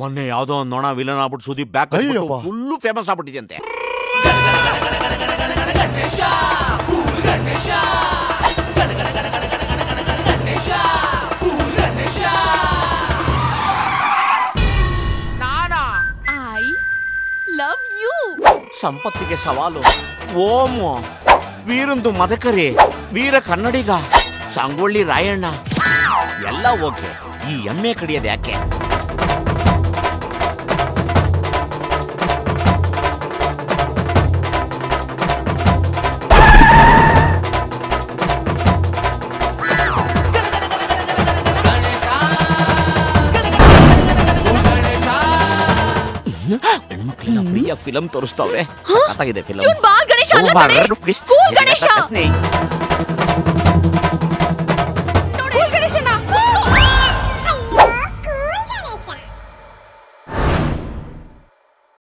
ಮೊನ್ನೆ ಯಾವ್ದೋ ಒಂದ್ ನೊಣ ವಿಲನ್ ಆಗ್ಬಿಟ್ಟು ಸುದೀಪ್ ಬ್ಯಾಕ್ ಅಯ್ಯಪ್ಪ. ಫುಲ್ಲು ಫೇಮಸ್ ಆಗ್ಬಿಟ್ಟಿದ್ಯಂತೆ ಐ ಲವ್ ಯು ಸಂಪತ್ತಿಗೆ ಸವಾಲು ಓಮು ವೀರಂದು ಮದಕರಿ ವೀರ ಕನ್ನಡಿಗ ಸಂಗೊಳ್ಳಿ ರಾಯಣ್ಣ ಎಲ್ಲ ಓಕೆ ಈ ಎಮ್ಮೆ ಕಡಿಯೋದು ಯಾಕೆ ಹೆಣ್ಮಕ್ಳೆಲ್ಲ ಫ್ರೀಯಾಗಿ ಫಿಲಮ್ ತೋರಿಸ್ತಾವ್ರೆ ಸಖತ್ತಾಗಿದೆ ಫಿಲಮ್ ಇವ್ನ್ ಬಾಲ್ ಗಣೇಶ ಅಲ್ಲ ಕಣೆ. Cool ಗಣೇಶ.